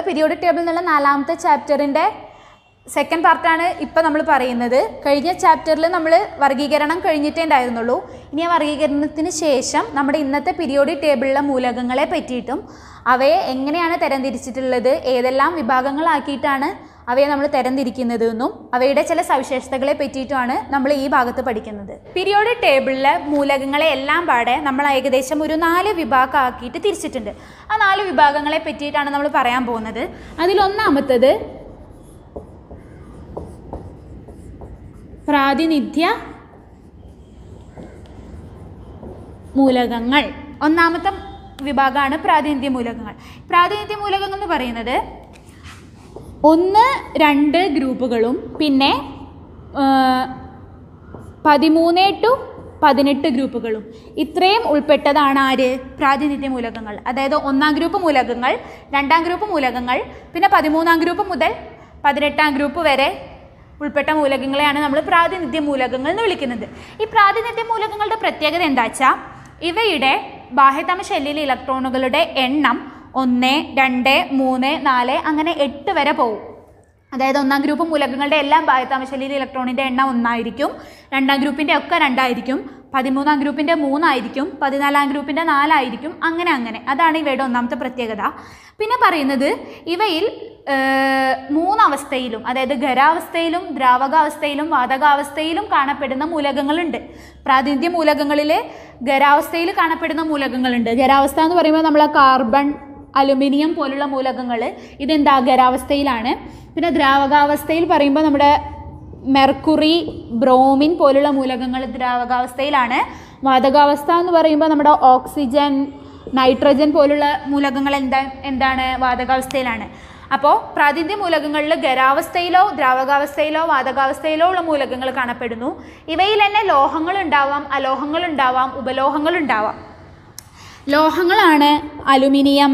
periodic table എന്നുള്ള നാലാമത്തെ ചാപ്റ്ററിൻ്റെ സെക്കൻഡ് പാർട്ടാണ് ഇപ്പം നമ്മൾ പറയുന്നത് കഴിഞ്ഞ ചാപ്റ്ററിൽ നമ്മൾ വർഗീകരണം കഴിഞ്ഞിട്ടേ ഉണ്ടായിരുന്നുള്ളൂ ഇനി ആ വർഗീകരണത്തിന് ശേഷം നമ്മുടെ ഇന്നത്തെ പീരിയോഡിക് ടേബിളിലെ മൂലകങ്ങളെ പറ്റിയിട്ടും അവയെ എങ്ങനെയാണ് തരംതിരിച്ചിട്ടുള്ളത് ഏതെല്ലാം വിഭാഗങ്ങളാക്കിയിട്ടാണ് അവയെ നമ്മൾ തരംതിരിക്കുന്നത് എന്നും അവയുടെ ചില സവിശേഷതകളെ പറ്റിയിട്ടുമാണ് നമ്മൾ ഈ ഭാഗത്ത് പഠിക്കുന്നത് പീരിയോഡിക് ടേബിളിലെ മൂലകങ്ങളെ എല്ലാം പാടെ നമ്മൾ ഏകദേശം ഒരു നാല് വിഭാഗമാക്കിയിട്ട് തിരിച്ചിട്ടുണ്ട് ആ നാല് വിഭാഗങ്ങളെ പറ്റിയിട്ടാണ് നമ്മൾ പറയാൻ പോകുന്നത് അതിലൊന്നാമത്തത് പ്രാതിനിധ്യ മൂലകങ്ങൾ ഒന്നാമത്തെ വിഭാഗമാണ് പ്രാതിനിധ്യ മൂലകങ്ങൾ പ്രാതിനിധ്യ മൂലകങ്ങൾ എന്ന് പറയുന്നത് ഒന്ന് രണ്ട് ഗ്രൂപ്പുകളും പിന്നെ ആ, പതിമൂന്ന് ടു പതിനെട്ട് ഗ്രൂപ്പുകളും ഇത്രയും ഉൾപ്പെട്ടതാണ് ആര് പ്രാതിനിധ്യ മൂലകങ്ങൾ അതായത് ഒന്നാം ഗ്രൂപ്പ് മൂലകങ്ങൾ രണ്ടാം ഗ്രൂപ്പ് മൂലകങ്ങൾ പിന്നെ പതിമൂന്നാം ഗ്രൂപ്പ് മുതൽ പതിനെട്ടാം ഗ്രൂപ്പ് വരെ ഉൾപ്പെട്ട മൂലകങ്ങളെയാണ് നമ്മൾ പ്രാതിനിധ്യ മൂലകങ്ങൾ എന്ന് വിളിക്കുന്നത് ഈ പ്രാതിനിധ്യ മൂലകങ്ങളുടെ പ്രത്യേകത എന്താ വെച്ചാൽ ഇവയുടെ ബാഹ്യതമ ശല്യയിലെ ഇലക്ട്രോണുകളുടെ എണ്ണം ഒന്ന് രണ്ട് മൂന്ന് നാല് അങ്ങനെ എട്ട് വരെ പോകും അതായത് ഒന്നാം ഗ്രൂപ്പ് മൂലകങ്ങളുടെ എല്ലാം ബാഹ്യതാമശലിയിൽ ഇലക്ട്രോണിൻ്റെ എണ്ണം ഒന്നായിരിക്കും രണ്ടാം ഗ്രൂപ്പിൻ്റെ ഒക്കെ രണ്ടായിരിക്കും പതിമൂന്നാം ഗ്രൂപ്പിൻ്റെ മൂന്നായിരിക്കും പതിനാലാം ഗ്രൂപ്പിൻ്റെ നാലായിരിക്കും അങ്ങനെ അങ്ങനെ അതാണ് ഇവയുടെ ഒന്നാമത്തെ പ്രത്യേകത പിന്നെ പറയുന്നത് ഇവയിൽ ഏർ, മൂന്നവസ്ഥയിലും അതായത് ഖരാവസ്ഥയിലും ദ്രാവകാവസ്ഥയിലും വാതകാവസ്ഥയിലും കാണപ്പെടുന്ന മൂലകങ്ങളുണ്ട് പ്രാതിനിധ്യ മൂലകങ്ങളിൽ ഖരാവസ്ഥയിൽ കാണപ്പെടുന്ന മൂലകങ്ങളുണ്ട് ഖരാവസ്ഥ എന്ന് പറയുമ്പോൾ നമ്മൾ കാർബൺ അലുമിനിയം പോലുള്ള മൂലകങ്ങൾ ഇതെന്താ ഖരാവസ്ഥയിലാണ് പിന്നെ ദ്രാവകാവസ്ഥയിൽ പറയുമ്പോൾ നമ്മുടെ മെർക്കുറി ബ്രോമിൻ പോലുള്ള മൂലകങ്ങൾ ദ്രാവകാവസ്ഥയിലാണ് വാതകാവസ്ഥ എന്ന് പറയുമ്പോൾ നമ്മുടെ ഓക്സിജൻ നൈട്രജൻ പോലുള്ള മൂലകങ്ങൾ എന്താ എന്താണ് വാതകാവസ്ഥയിലാണ് അപ്പോൾ പ്രാതിനിധ്യ മൂലകങ്ങളിൽ ഖരാവസ്ഥയിലോ ദ്രാവകാവസ്ഥയിലോ വാതകാവസ്ഥയിലോ ഉള്ള മൂലകങ്ങൾ കാണപ്പെടുന്നു ഇവയിൽ തന്നെ ലോഹങ്ങൾ ഉണ്ടാവാം അലോഹങ്ങൾ ഉണ്ടാവാം ഉപലോഹങ്ങൾ ഉണ്ടാവാം ലോഹങ്ങളാണ് അലുമിനിയം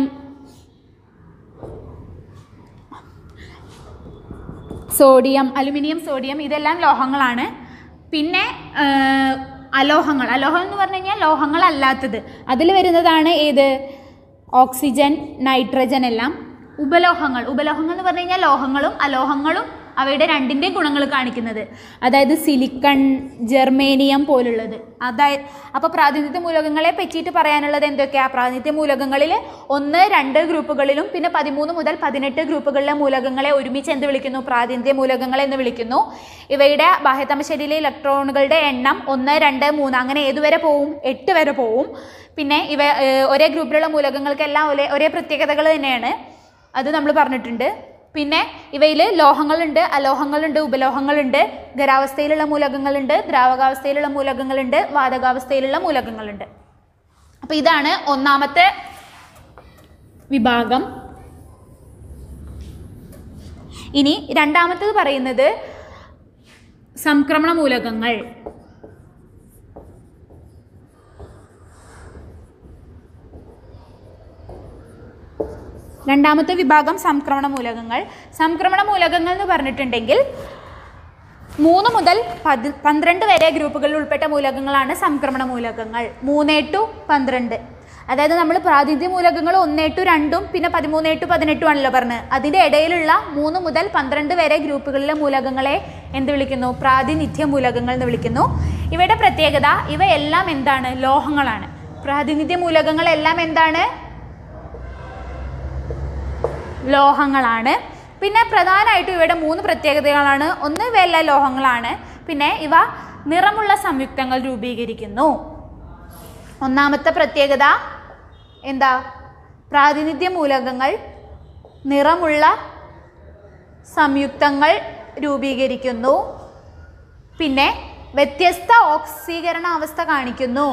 സോഡിയം അലുമിനിയം സോഡിയം ഇതെല്ലാം ലോഹങ്ങളാണ് പിന്നെ ആ, അലോഹങ്ങൾ അലോഹം എന്ന് പറഞ്ഞു കഴിഞ്ഞാൽ ലോഹങ്ങളല്ലാത്തത് അതിൽ വരുന്നതാണ് ഏത് ഓക്സിജൻ നൈട്രജൻ എല്ലാം ഉപലോഹങ്ങൾ ഉപലോഹങ്ങൾ എന്ന് പറഞ്ഞു കഴിഞ്ഞാൽ ലോഹങ്ങളും അലോഹങ്ങളും അവയുടെ രണ്ടിൻ്റെയും ഗുണങ്ങൾ കാണിക്കുന്നത് അതായത് സിലിക്കൺ ജെർമേനിയം പോലുള്ളത് അതായത് അപ്പോൾ പ്രാതിനിധ്യ മൂലകങ്ങളെ പറ്റിയിട്ട് പറയാനുള്ളത് എന്തൊക്കെയാണ് പ്രാതിനിധ്യ മൂലകങ്ങളിൽ ഒന്ന് രണ്ട് ഗ്രൂപ്പുകളിലും പിന്നെ പതിമൂന്ന് മുതൽ പതിനെട്ട് ഗ്രൂപ്പുകളിലെ മൂലകങ്ങളെ ഒരുമിച്ച് എന്ത് വിളിക്കുന്നു പ്രാതിനിധ്യ മൂലകങ്ങൾ എന്ന് വിളിക്കുന്നു ഇവയുടെ ബാഹ്യതമശരീരയിലെ ഇലക്ട്രോണുകളുടെ എണ്ണം ഒന്ന് രണ്ട് മൂന്ന് അങ്ങനെ ഏതുവരെ പോവും എട്ട് വരെ പോവും പിന്നെ ഇവ ഏഹ്, ഒരേ ഗ്രൂപ്പിലുള്ള മൂലകങ്ങൾക്കെല്ലാം ഒരേ ഒരേ പ്രത്യേകതകൾ തന്നെയാണ് അത് നമ്മൾ പറഞ്ഞിട്ടുണ്ട് പിന്നെ ഇവയിൽ ലോഹങ്ങളുണ്ട് അലോഹങ്ങളുണ്ട് ഉപലോഹങ്ങളുണ്ട് ഖരാവസ്ഥയിലുള്ള മൂലകങ്ങളുണ്ട് ദ്രാവകാവസ്ഥയിലുള്ള മൂലകങ്ങളുണ്ട് വാതകാവസ്ഥയിലുള്ള മൂലകങ്ങളുണ്ട് അപ്പോൾ ഇതാണ് ഒന്നാമത്തെ വിഭാഗം ഇനി രണ്ടാമത്തത് പറയുന്നത് സംക്രമണ മൂലകങ്ങൾ രണ്ടാമത്തെ വിഭാഗം സംക്രമണ മൂലകങ്ങൾ സംക്രമണ മൂലകങ്ങൾ എന്ന് പറഞ്ഞിട്ടുണ്ടെങ്കിൽ മൂന്ന് മുതൽ പതി പന്ത്രണ്ട് വരെ ഗ്രൂപ്പുകളിൽ ഉൾപ്പെട്ട മൂലകങ്ങളാണ് സംക്രമണ മൂലകങ്ങൾ മൂന്ന് ടു പന്ത്രണ്ട് അതായത് നമ്മൾ പ്രാതിനിധ്യ മൂലകങ്ങൾ ഒന്ന് ടു രണ്ടും പിന്നെ പതിമൂന്ന് ടു പതിനെട്ടും ആണല്ലോ പറഞ്ഞത് അതിൻ്റെ ഇടയിലുള്ള മൂന്ന് മുതൽ പന്ത്രണ്ട് വരെ ഗ്രൂപ്പുകളിലെ മൂലകങ്ങളെ എന്ത് വിളിക്കുന്നു പ്രാതിനിധ്യ മൂലകങ്ങൾ എന്ന് വിളിക്കുന്നു ഇവയുടെ പ്രത്യേകത ഇവയെല്ലാം എന്താണ് ലോഹങ്ങളാണ് പ്രാതിനിധ്യ മൂലകങ്ങളെല്ലാം എന്താണ് ലോഹങ്ങളാണ് പിന്നെ പ്രധാനമായിട്ടും ഇവയുടെ മൂന്ന് പ്രത്യേകതകളാണ് ഒന്ന് ഇവയെല്ലാം ലോഹങ്ങളാണ് പിന്നെ ഇവ നിറമുള്ള സംയുക്തങ്ങൾ രൂപീകരിക്കുന്നു ഒന്നാമത്തെ പ്രത്യേകത എന്താ പ്രാതിനിധ്യ മൂലകങ്ങൾ നിറമുള്ള സംയുക്തങ്ങൾ രൂപീകരിക്കുന്നു പിന്നെ വ്യത്യസ്ത ഓക്സീകരണ അവസ്ഥ കാണിക്കുന്നു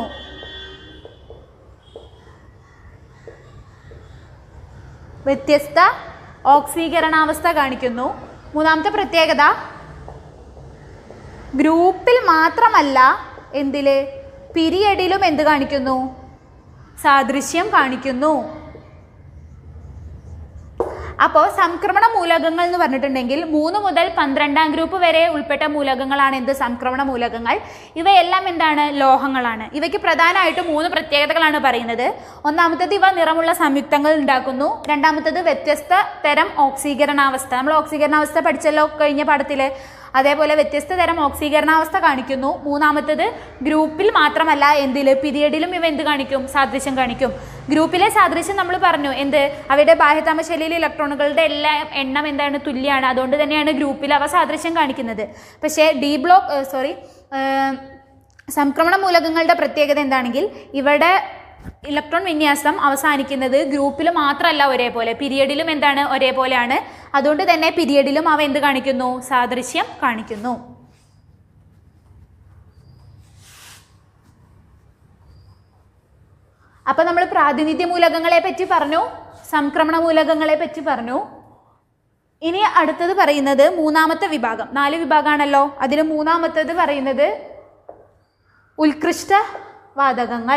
വ്യത്യസ്ത ഓക്സീകരണാവസ്ഥ കാണിക്കുന്നു മൂന്നാമത്തെ പ്രത്യേകത ഗ്രൂപ്പിൽ മാത്രമല്ല എന്തില് പിരിയഡിലും എന്ത് കാണിക്കുന്നു സാദൃശ്യം കാണിക്കുന്നു അപ്പോൾ സംക്രമണ മൂലകങ്ങൾ എന്ന് പറഞ്ഞിട്ടുണ്ടെങ്കിൽ മൂന്ന് മുതൽ പന്ത്രണ്ടാം ഗ്രൂപ്പ് വരെ ഉൾപ്പെട്ട മൂലകങ്ങളാണ് എന്ത് സംക്രമണ മൂലകങ്ങൾ ഇവയെല്ലാം എന്താണ് ലോഹങ്ങളാണ് ഇവയ്ക്ക് പ്രധാനമായിട്ടും മൂന്ന് പ്രത്യേകതകളാണ് പറയുന്നത് ഒന്നാമത്തേത് ഇവ നിറമുള്ള സംയുക്തങ്ങൾ ഉണ്ടാക്കുന്നു രണ്ടാമത്തേത് വ്യത്യസ്ത തരം ഓക്സീകരണാവസ്ഥ നമ്മൾ ഓക്സീകരണാവസ്ഥ പഠിച്ചല്ലോ കഴിഞ്ഞ പാഠത്തിൽ അതേപോലെ വ്യത്യസ്ത തരം ഓക്സീകരണാവസ്ഥ കാണിക്കുന്നു മൂന്നാമത്തത് ഗ്രൂപ്പിൽ മാത്രമല്ല എന്തിൽ പീരിയഡിലും ഇവ എന്ത് കാണിക്കും സാദൃശ്യം കാണിക്കും ഗ്രൂപ്പിലെ സാദൃശ്യം നമ്മൾ പറഞ്ഞു എന്ത് അവയുടെ ബാഹ്യതാമശൈലിയിലെ ഇലക്ട്രോണുകളുടെ എല്ലാ എണ്ണം എന്താണ് തുല്യമാണ് അതുകൊണ്ട് തന്നെയാണ് ഗ്രൂപ്പിൽ അവ സാദൃശ്യം കാണിക്കുന്നത് പക്ഷേ ഡി ബ്ലോക്ക് സോറി സംക്രമണ മൂലകങ്ങളുടെ പ്രത്യേകത എന്താണെങ്കിൽ ഇവിടെ ഇലക്ട്രോൺ വിന്യാസം അവസാനിക്കുന്നത് ഗ്രൂപ്പിൽ മാത്രമല്ല ഒരേപോലെ പീരിയഡിലും എന്താണ് ഒരേപോലെയാണ് അതുകൊണ്ട് തന്നെ പീരിയഡിലും അവ എന്ത് കാണിക്കുന്നു സാദൃശ്യം കാണിക്കുന്നു അപ്പൊ നമ്മൾ പ്രാതിനിധ്യ മൂലകങ്ങളെ പറ്റി പറഞ്ഞു സംക്രമണ മൂലകങ്ങളെ പറ്റി പറഞ്ഞു ഇനി അടുത്തത് പറയുന്നത് മൂന്നാമത്തെ വിഭാഗം നാല് വിഭാഗമാണല്ലോ അതിൽ മൂന്നാമത്തത് പറയുന്നത് ഉത്കൃഷ്ട വാതകങ്ങൾ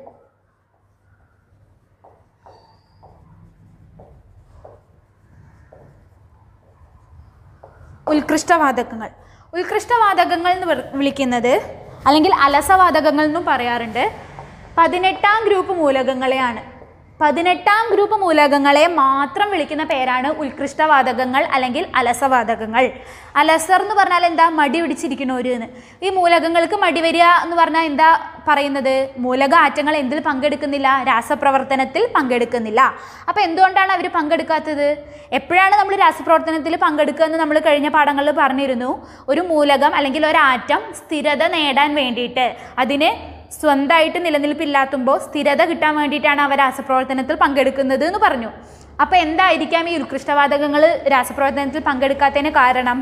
ഉത്കൃഷ്ടവാതകങ്ങൾ ഉത്കൃഷ്ടവാതകങ്ങൾ എന്ന് വിളി- വിളിക്കുന്നത് അല്ലെങ്കിൽ അലസവാതകങ്ങൾ എന്നും പറയാറുണ്ട് പതിനെട്ടാം ഗ്രൂപ്പ് മൂലകങ്ങളെയാണ് പതിനെട്ടാം ഗ്രൂപ്പ് മൂലകങ്ങളെ മാത്രം വിളിക്കുന്ന പേരാണ് ഉത്കൃഷ്ടവാതകങ്ങൾ അല്ലെങ്കിൽ അലസവാതകങ്ങൾ അലസർ എന്ന് പറഞ്ഞാൽ എന്താ മടി പിടിച്ചിരിക്കണോര് എന്ന് ഈ മൂലകങ്ങൾക്ക് മടി വരിക എന്ന് പറഞ്ഞാൽ എന്താ പറയുന്നത് മൂലക ആറ്റങ്ങൾ എന്തിൽ പങ്കെടുക്കുന്നില്ല രാസപ്രവർത്തനത്തിൽ പങ്കെടുക്കുന്നില്ല അപ്പോൾ എന്തുകൊണ്ടാണ് അവർ പങ്കെടുക്കാത്തത് എപ്പോഴാണ് നമ്മൾ രാസപ്രവർത്തനത്തിൽ പങ്കെടുക്കുക എന്ന് നമ്മൾ കഴിഞ്ഞ പാഠങ്ങളിൽ പറഞ്ഞിരുന്നു ഒരു മൂലകം അല്ലെങ്കിൽ ഒരു ആറ്റം സ്ഥിരത നേടാൻ വേണ്ടിയിട്ട് അതിന് സ്വന്തമായിട്ട് നിലനിൽപ്പില്ലാത്തുമ്പോൾ സ്ഥിരത കിട്ടാൻ വേണ്ടിയിട്ടാണ് അവർ രാസപ്രവർത്തനത്തിൽ പങ്കെടുക്കുന്നത് എന്ന് പറഞ്ഞു അപ്പോൾ എന്തായിരിക്കാം ഈ ഉത്കൃഷ്ടവാതകങ്ങൾ രാസപ്രവർത്തനത്തിൽ പങ്കെടുക്കാത്തതിന് കാരണം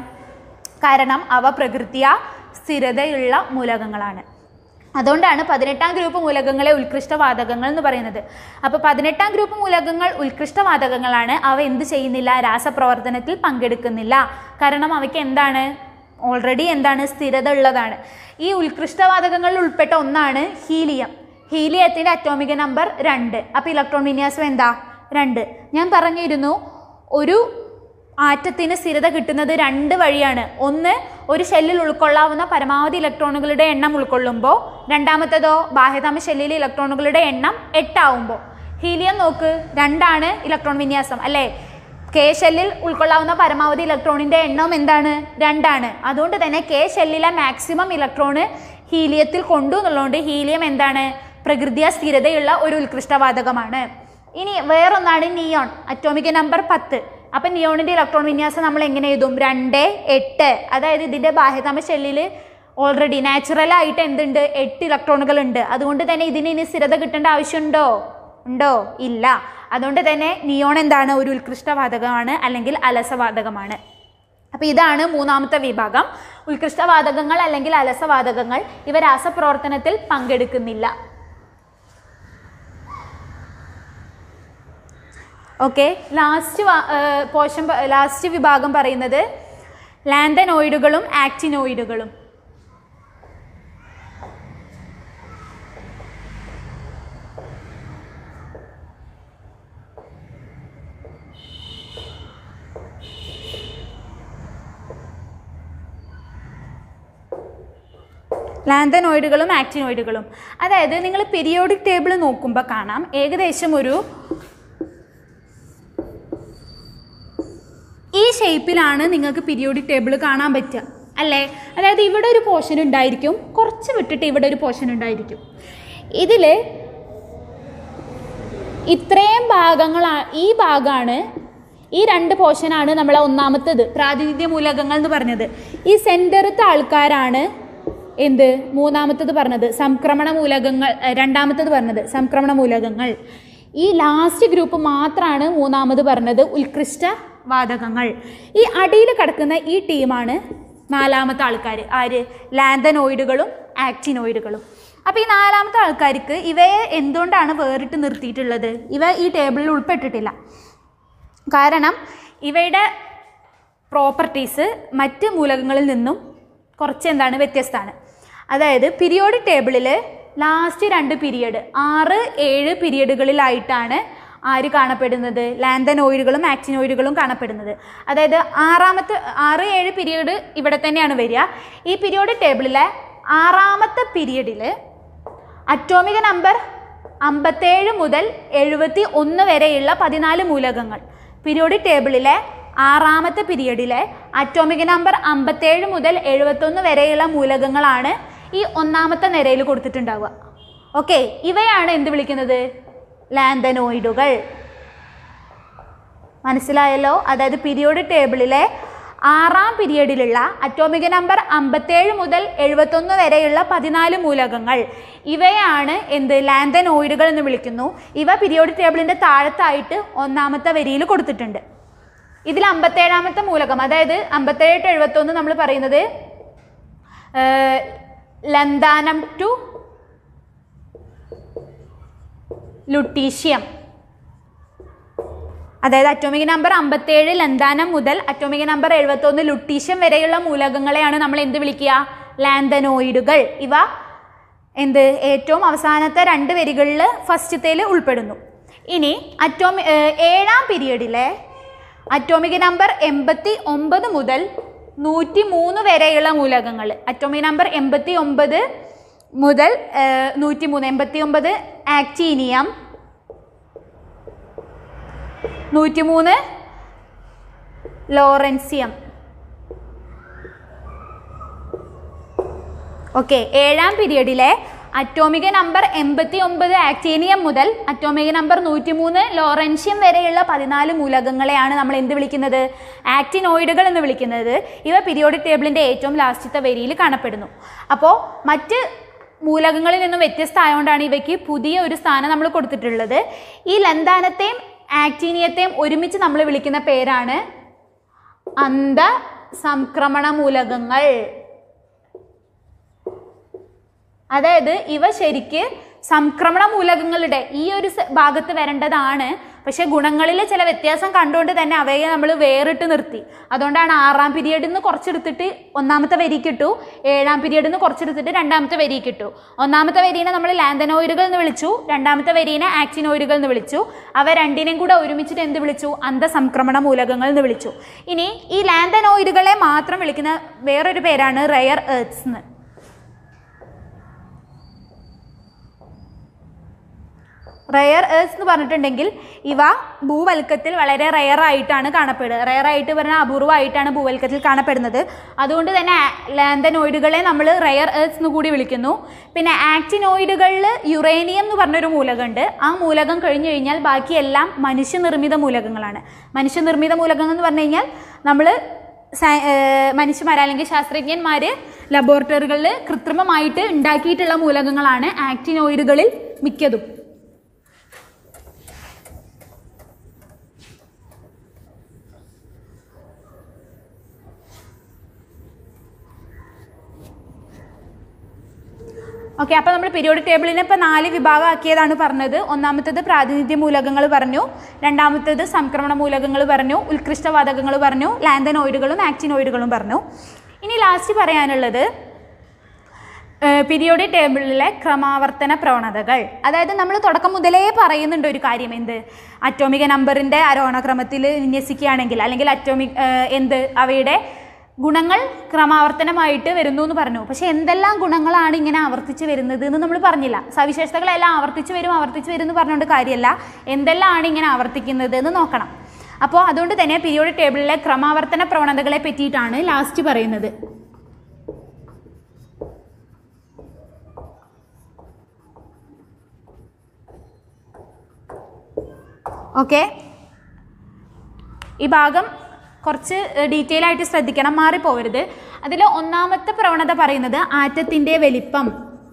കാരണം അവ പ്രകൃതിയ സ്ഥിരതയുള്ള മൂലകങ്ങളാണ് അതുകൊണ്ടാണ് പതിനെട്ടാം ഗ്രൂപ്പ് മൂലകങ്ങളെ ഉത്കൃഷ്ടവാതകങ്ങൾ എന്ന് പറയുന്നത് അപ്പോൾ പതിനെട്ടാം ഗ്രൂപ്പ് മൂലകങ്ങൾ ഉത്കൃഷ്ടവാതകങ്ങളാണ് അവ എന്ത് ചെയ്യുന്നില്ല രാസപ്രവർത്തനത്തിൽ പങ്കെടുക്കുന്നില്ല കാരണം അവയ്ക്ക് എന്താണ് ഓൾറെഡി എന്താണ് സ്ഥിരത ഉള്ളതാണ് ഈ ഉത്കൃഷ്ടവാതകങ്ങളിൽ ഉൾപ്പെട്ട ഒന്നാണ് ഹീലിയം ഹീലിയത്തിൻ്റെ അറ്റോമിക നമ്പർ രണ്ട് അപ്പോൾ ഇലക്ട്രോൺ വിന്യാസം എന്താ രണ്ട് ഞാൻ പറഞ്ഞിരുന്നു ഒരു ആറ്റത്തിന് സ്ഥിരത കിട്ടുന്നത് രണ്ട് വഴിയാണ് ഒന്ന് ഒരു ഷെല്ലിൽ ഉൾക്കൊള്ളാവുന്ന പരമാവധി ഇലക്ട്രോണുകളുടെ എണ്ണം ഉൾക്കൊള്ളുമ്പോൾ രണ്ടാമത്തേതോ ബാഹ്യതാമ ഷെല്ലിലെ ഇലക്ട്രോണുകളുടെ എണ്ണം എട്ടാവുമ്പോൾ ഹീലിയം നോക്ക് രണ്ടാണ് ഇലക്ട്രോൺ വിന്യാസം അല്ലേ കെ ഷെല്ലിൽ ഉൾക്കൊള്ളാവുന്ന പരമാവധി ഇലക്ട്രോണിൻ്റെ എണ്ണം എന്താണ് രണ്ടാണ് അതുകൊണ്ട് തന്നെ കെ ഷെല്ലിലെ മാക്സിമം ഇലക്ട്രോണ് ഹീലിയത്തിൽ കൊണ്ടു എന്നുള്ളതുകൊണ്ട് ഹീലിയം എന്താണ് പ്രകൃതിയ സ്ഥിരതയുള്ള ഒരു ഉത്കൃഷ്ടവാതകമാണ് ഇനി വേറൊന്നാണ് നിയോൺ അറ്റോമിക നമ്പർ പത്ത് അപ്പം നിയോണിൻ്റെ ഇലക്ട്രോൺ വിന്യാസം നമ്മൾ എങ്ങനെ എഴുതും രണ്ട് എട്ട് അതായത് ഇതിൻ്റെ ബാഹ്യതമ ഷെല്ലിൽ ഓൾറെഡി നാച്ചുറലായിട്ട് എന്തുണ്ട് എട്ട് ഇലക്ട്രോണുകൾ ഉണ്ട് അതുകൊണ്ട് തന്നെ ഇതിന് ഇനി സ്ഥിരത കിട്ടേണ്ട ആവശ്യമുണ്ടോ ഉണ്ടോ ഇല്ല അതുകൊണ്ട് തന്നെ നിയോൺ എന്താണ് ഒരു ഉത്കൃഷ്ടവാതകമാണ് അല്ലെങ്കിൽ അലസവാതകമാണ് അപ്പോൾ ഇതാണ് മൂന്നാമത്തെ വിഭാഗം ഉത്കൃഷ്ടവാതകങ്ങൾ അല്ലെങ്കിൽ അലസവാതകങ്ങൾ ഇവ രാസപ്രവർത്തനത്തിൽ പങ്കെടുക്കുന്നില്ല ഓക്കെ ലാസ്റ്റ് പോഷൻ ലാസ്റ്റ് വിഭാഗം പറയുന്നത് ലാന്തനോയിഡുകളും ആക്റ്റിനോയിഡുകളും ലാന്തനോയിഡുകളും ആക്റ്റിനോയിഡുകളും അതായത് നിങ്ങൾ പീരിയോഡിക് ടേബിൾ നോക്കുമ്പോൾ കാണാം ഏകദേശം ഒരു ഈ ഷേപ്പിലാണ് നിങ്ങൾക്ക് പീരിയോഡിക് ടേബിൾ കാണാൻ പറ്റുക അല്ലേ അതായത് ഇവിടെ ഒരു പോർഷൻ ഉണ്ടായിരിക്കും കുറച്ച് വിട്ടിട്ട് ഇവിടെ ഒരു പോർഷൻ ഉണ്ടായിരിക്കും ഇതിൽ ഇത്രയും ഭാഗങ്ങളാ ഈ ഭാഗമാണ് ഈ രണ്ട് പോർഷനാണ് നമ്മളെ ഒന്നാമത്തത് പ്രാതിനിധ്യ മൂലകങ്ങൾ എന്ന് പറഞ്ഞത് ഈ സെൻറ്ററത്തെ ആൾക്കാരാണ് എന്ത് മൂന്നാമത്തത് പറഞ്ഞത് സംക്രമണ മൂലകങ്ങൾ ഏ, രണ്ടാമത്തത് പറഞ്ഞത് സംക്രമണ മൂലകങ്ങൾ ഈ ലാസ്റ്റ് ഗ്രൂപ്പ് മാത്രമാണ് മൂന്നാമത് പറഞ്ഞത് ഉത്കൃഷ്ട വാതകങ്ങൾ ഈ അടിയിൽ കിടക്കുന്ന ഈ ടീമാണ് നാലാമത്തെ ആൾക്കാർ ആര് ലാന്തനോയിഡുകളും ആക്റ്റിനോയിഡുകളും അപ്പോൾ ഈ നാലാമത്തെ ആൾക്കാർക്ക് ഇവയെ എന്തുകൊണ്ടാണ് വേറിട്ട് നിർത്തിയിട്ടുള്ളത് ഇവ ഈ ടേബിളിൽ ഉൾപ്പെട്ടിട്ടില്ല കാരണം ഇവയുടെ പ്രോപ്പർട്ടീസ് മറ്റ് മൂലകങ്ങളിൽ നിന്നും കുറച്ച് എന്താണ് വ്യത്യസ്തമാണ് അതായത് പീരിയോഡിക് ടേബിളിൽ ലാസ്റ്റ് രണ്ട് പീരിയഡ് ആറ് ഏഴ് പീരിയഡുകളിലായിട്ടാണ് ആര് കാണപ്പെടുന്നത് ലാന്തനോയിഡുകളും ആക്റ്റിനോയിഡുകളും കാണപ്പെടുന്നത് അതായത് ആറാമത്തെ ആറ് ഏഴ് പീരീഡ് ഇവിടെ തന്നെയാണ് വരിക ഈ പീരിയോഡ് ടേബിളിലെ ആറാമത്തെ പീരീഡിൽ അറ്റോമിക നമ്പർ അമ്പത്തേഴ് മുതൽ എഴുപത്തി ഒന്ന് വരെയുള്ള പതിനാല് മൂലകങ്ങൾ പീരിയോഡിക് ടേബിളിലെ ആറാമത്തെ പീരീഡിലെ അറ്റോമിക നമ്പർ അമ്പത്തേഴ് മുതൽ എഴുപത്തൊന്ന് വരെയുള്ള മൂലകങ്ങളാണ് ഈ ഒന്നാമത്തെ നിരയിൽ കൊടുത്തിട്ടുണ്ടാവുക ഓക്കെ ഇവയാണ് എന്ത് വിളിക്കുന്നത് ലാന്തനോയിഡുകൾ മനസ്സിലായല്ലോ അതായത് പീരിയോഡ് ടേബിളിലെ ആറാം പീരിയഡിലുള്ള അറ്റോമിക നമ്പർ അമ്പത്തേഴ് മുതൽ എഴുപത്തൊന്ന് വരെയുള്ള പതിനാല് മൂലകങ്ങൾ ഇവയാണ് എന്ത് ലാന്തനോയിഡുകൾ എന്ന് വിളിക്കുന്നു ഇവ പീരിയോഡ് ടേബിളിൻ്റെ താഴത്തായിട്ട് ഒന്നാമത്തെ വരിയിൽ കൊടുത്തിട്ടുണ്ട് ഇതിൽ അമ്പത്തേഴാമത്തെ മൂലകം അതായത് അമ്പത്തേഴ് ടു എഴുപത്തൊന്ന് നമ്മൾ പറയുന്നത് ഏഹ്, ലന്താനം ടു ലുട്ടീഷ്യം അതായത് അറ്റോമിക് നമ്പർ അമ്പത്തേഴ് ലന്താനം മുതൽ അറ്റോമിക് നമ്പർ എഴുപത്തൊന്ന് ലുട്ടീഷ്യം വരെയുള്ള മൂലകങ്ങളെയാണ് നമ്മൾ എന്ത് വിളിക്കുക ലാന്തനോയിഡുകൾ ഇവ എന്ത് ഏറ്റവും അവസാനത്തെ രണ്ട് വരികളിൽ ഫസ്റ്റത്തേൽ ഉൾപ്പെടുന്നു ഇനി അറ്റോമി ഏഹ് ഏഴാം പീരീഡിലെ അറ്റോമിക് നമ്പർ എൺപത്തി ഒമ്പത് മുതൽ നൂറ്റി മൂന്ന് വരെയുള്ള മൂലകങ്ങൾ അറ്റോമിക് നമ്പർ എൺപത്തി ഒമ്പത് മുതൽ നൂറ്റി മൂന്ന് എൺപത്തി ഒമ്പത് ആക്ടീനിയം നൂറ്റിമൂന്ന് ലോറൻസിയം ഓക്കെ ഏഴാം പീരീഡിലെ അറ്റോമിക നമ്പർ എൺപത്തി ഒമ്പത് ആക്ടീനിയം മുതൽ അറ്റോമിക നമ്പർ നൂറ്റിമൂന്ന് ലോറൻഷ്യം വരെയുള്ള പതിനാല് മൂലകങ്ങളെയാണ് നമ്മൾ എന്ത് വിളിക്കുന്നത് ആക്ടിനോയിഡുകൾ എന്ന് വിളിക്കുന്നത് ഇവ പീരിയോഡിക് ടേബിളിൻ്റെ ഏറ്റവും ലാസ്റ്റത്തെ വരിയിൽ കാണപ്പെടുന്നു അപ്പോൾ മറ്റ് മൂലകങ്ങളിൽ നിന്നും വ്യത്യസ്തമായതുകൊണ്ടാണ് ഇവയ്ക്ക് പുതിയ ഒരു സ്ഥാനം നമ്മൾ കൊടുത്തിട്ടുള്ളത് ഈ ലന്താനത്തെയും ആക്ടീനിയത്തെയും ഒരുമിച്ച് നമ്മൾ വിളിക്കുന്ന പേരാണ് അന്ധ സംക്രമണ മൂലകങ്ങൾ അതായത് ഇവ ശരിക്ക് സംക്രമണ മൂലകങ്ങളുടെ ഈ ഒരു സ- ഭാഗത്ത് വരേണ്ടതാണ് പക്ഷേ ഗുണങ്ങളിൽ ചില വ്യത്യാസം കണ്ടുകൊണ്ട് തന്നെ അവയെ നമ്മൾ വേറിട്ട് നിർത്തി അതുകൊണ്ടാണ് ആറാം പീരീഡിൽ നിന്ന് കുറച്ചെടുത്തിട്ട് ഒന്നാമത്തെ വരിക്ക് ഇട്ടു ഏഴാം പീരീഡിൽ നിന്ന് കുറച്ചെടുത്തിട്ട് രണ്ടാമത്തെ വരിക്ക് ഇട്ടു ഒന്നാമത്തെ വരീനെ നമ്മൾ ലാന്തനോയിഡുകൾ എന്ന് വിളിച്ചു രണ്ടാമത്തെ വരീനെ ആക്സിനോയിഡുകൾ എന്ന് വിളിച്ചു അവ രണ്ടിനെയും കൂടെ ഒരുമിച്ചിട്ട് എന്ത് വിളിച്ചു അന്ധസംക്രമണ മൂലകങ്ങൾ എന്ന് വിളിച്ചു ഇനി ഈ ലാന്തനോയിഡുകളെ മാത്രം വിളിക്കുന്ന വേറൊരു പേരാണ് റയർ എർത്ത് എന്ന് റയർ ഏഴ്സ് എന്ന് പറഞ്ഞിട്ടുണ്ടെങ്കിൽ ഇവ ഭൂവൽക്കത്തിൽ വളരെ റയർ ആയിട്ടാണ് കാണപ്പെടുക റയർ ആയിട്ട് പറഞ്ഞാൽ അപൂർവമായിട്ടാണ് ഭൂവൽക്കത്തിൽ കാണപ്പെടുന്നത് അതുകൊണ്ട് തന്നെ ലാന്തനോയിഡുകളെ നമ്മൾ റയർ ഏഴ്സ് എന്ന് കൂടി വിളിക്കുന്നു പിന്നെ ആക്ടിനോയിഡുകളിൽ യുറേനിയം എന്ന് പറഞ്ഞൊരു മൂലകമുണ്ട് ആ മൂലകം കഴിഞ്ഞു കഴിഞ്ഞാൽ ബാക്കിയെല്ലാം മനുഷ്യനിർമ്മിത മൂലകങ്ങളാണ് മനുഷ്യനിർമ്മിത മൂലകങ്ങൾ എന്ന് പറഞ്ഞു കഴിഞ്ഞാൽ നമ്മൾ മനുഷ്യന്മാർ അല്ലെങ്കിൽ ശാസ്ത്രജ്ഞന്മാർ ലബോറട്ടറികളിൽ കൃത്രിമമായിട്ട് ഉണ്ടാക്കിയിട്ടുള്ള മൂലകങ്ങളാണ് ആക്ടിനോയിഡുകളിൽ മിക്കതും ഓക്കെ അപ്പോൾ നമ്മൾ പീരിയോഡിക് ടേബിളിനെ ഇപ്പോൾ നാല് വിഭാഗമാക്കിയതാണ് പറഞ്ഞത് ഒന്നാമത്തേത് പ്രാതിനിധ്യ മൂലകങ്ങൾ പറഞ്ഞു രണ്ടാമത്തേത് സംക്രമണ മൂലകങ്ങൾ പറഞ്ഞു ഉത്കൃഷ്ടവാതകങ്ങൾ പറഞ്ഞു ലാന്തനോയിഡുകളും ആക്ടിനോയിഡുകളും പറഞ്ഞു ഇനി ലാസ്റ്റ് പറയാനുള്ളത് പീരിയോഡിക് ടേബിളിലെ ക്രമാവർത്തന പ്രവണതകൾ അതായത് നമ്മൾ തുടക്കം മുതലേ പറയുന്നുണ്ട് ഒരു കാര്യം എന്ത് അറ്റോമിക നമ്പറിൻ്റെ ആരോഹണക്രമത്തിൽ വിന്യസിക്കുകയാണെങ്കിൽ അല്ലെങ്കിൽ അറ്റോമിക് എന്ത് അവയുടെ ഗുണങ്ങൾ ക്രമാവർത്തനമായിട്ട് വരുന്നു എന്ന് പറഞ്ഞു പക്ഷെ എന്തെല്ലാം ഗുണങ്ങളാണ് ഇങ്ങനെ ആവർത്തിച്ച് വരുന്നത് എന്ന് നമ്മൾ പറഞ്ഞില്ല സവിശേഷതകളെല്ലാം ആവർത്തിച്ച് വരും ആവർത്തിച്ച് വരും എന്ന് പറഞ്ഞുകൊണ്ട് കാര്യമല്ല എന്തെല്ലാം ആണ് ഇങ്ങനെ ആവർത്തിക്കുന്നത് എന്ന് നോക്കണം അപ്പോൾ അതുകൊണ്ട് തന്നെ പീരിയോഡിക് ടേബിളിലെ ക്രമാവർത്തന പ്രവണതകളെ പറ്റിയിട്ടാണ് ലാസ്റ്റ് പറയുന്നത് ഓക്കെ ഈ ഭാഗം കുറച്ച് ഡീറ്റെയിൽ ആയിട്ട് ശ്രദ്ധിക്കണം മാറിപ്പോവരുത് അതിൽ ഒന്നാമത്തെ പ്രവണത പറയുന്നത് ആറ്റത്തിൻ്റെ വലിപ്പം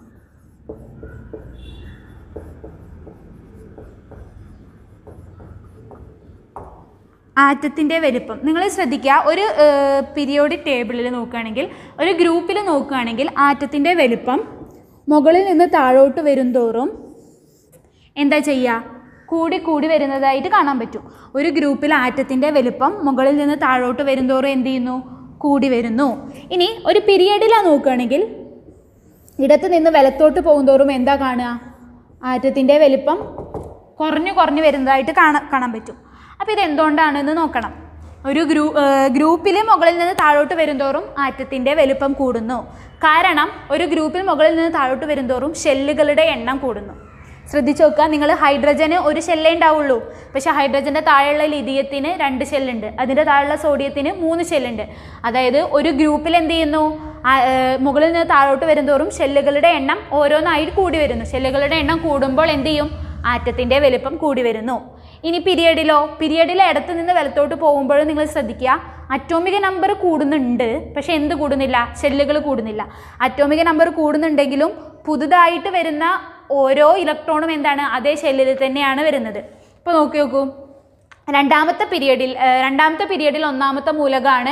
ആറ്റത്തിൻ്റെ വലിപ്പം നിങ്ങൾ ശ്രദ്ധിക്കുക ഒരു പീരിയോഡിക് ടേബിളിൽ നോക്കുകയാണെങ്കിൽ ഒരു ഗ്രൂപ്പിൽ നോക്കുകയാണെങ്കിൽ ആറ്റത്തിൻ്റെ വലിപ്പം മുകളിൽ നിന്ന് താഴോട്ട് വരുംതോറും എന്താ ചെയ്യുക കൂടി കൂടി വരുന്നതായിട്ട് കാണാൻ പറ്റും ഒരു ഗ്രൂപ്പിൽ ആറ്റത്തിൻ്റെ വലുപ്പം മുകളിൽ നിന്ന് താഴോട്ട് വരുന്തോറും എന്ത് ചെയ്യുന്നു കൂടി വരുന്നു ഇനി ഒരു പീരിയഡിലാണ് നോക്കുകയാണെങ്കിൽ ഇടത്ത് നിന്ന് വലത്തോട്ട് പോകുന്തോറും എന്താ കാണുക ആറ്റത്തിൻ്റെ വലിപ്പം കുറഞ്ഞു കുറഞ്ഞു വരുന്നതായിട്ട് കാണാൻ കാണാൻ പറ്റും അപ്പോൾ ഇത് എന്തുകൊണ്ടാണെന്ന് നോക്കണം ഒരു ഗ്രൂ ഗ്രൂപ്പിൽ മുകളിൽ നിന്ന് താഴോട്ട് വരുന്തോറും ആറ്റത്തിൻ്റെ വലുപ്പം കൂടുന്നു കാരണം ഒരു ഗ്രൂപ്പിൽ മുകളിൽ നിന്ന് താഴോട്ട് വരുന്തോറും ഷെല്ലുകളുടെ എണ്ണം കൂടുന്നു ശ്രദ്ധിച്ചു നോക്കുക നിങ്ങൾ ഹൈഡ്രജന് ഒരു ഷെല്ലേ ഉണ്ടാവുള്ളൂ പക്ഷേ ഹൈഡ്രജൻ്റെ താഴെയുള്ള ലിഥിയത്തിന് രണ്ട് ഷെല്ലുണ്ട് അതിൻ്റെ താഴെയുള്ള സോഡിയത്തിന് മൂന്ന് ഷെല്ലുണ്ട് അതായത് ഒരു ഗ്രൂപ്പിൽ എന്ത് ചെയ്യുന്നു ആ, ഏർ, മുകളിൽ നിന്ന് താഴോട്ട് വരുന്തോറും ഷെല്ലുകളുടെ എണ്ണം ഓരോന്നായി കൂടി വരുന്നു ഷെല്ലുകളുടെ എണ്ണം കൂടുമ്പോൾ എന്ത് ചെയ്യും ആറ്റത്തിൻ്റെ വലിപ്പം കൂടി വരുന്നു ഇനി പിരിയഡിലോ പിരിയഡിൽ ഇടത്ത് നിന്ന് വലത്തോട്ട് പോകുമ്പോഴും നിങ്ങൾ ശ്രദ്ധിക്കുക അറ്റോമിക നമ്പർ കൂടുന്നുണ്ട് പക്ഷെ എന്ത് കൂടുന്നില്ല ഷെല്ലുകൾ കൂടുന്നില്ല അറ്റോമിക നമ്പർ കൂടുന്നുണ്ടെങ്കിലും പുതുതായിട്ട് വരുന്ന ഓരോ ഇലക്ട്രോണും എന്താണ് അതേ ഷെല്ലിൽ തന്നെയാണ് വരുന്നത് ഇപ്പോൾ നോക്കി നോക്കൂ രണ്ടാമത്തെ പീരിയഡിൽ ഏഹ്, രണ്ടാമത്തെ പീരിയഡിൽ ഒന്നാമത്തെ മൂലകമാണ്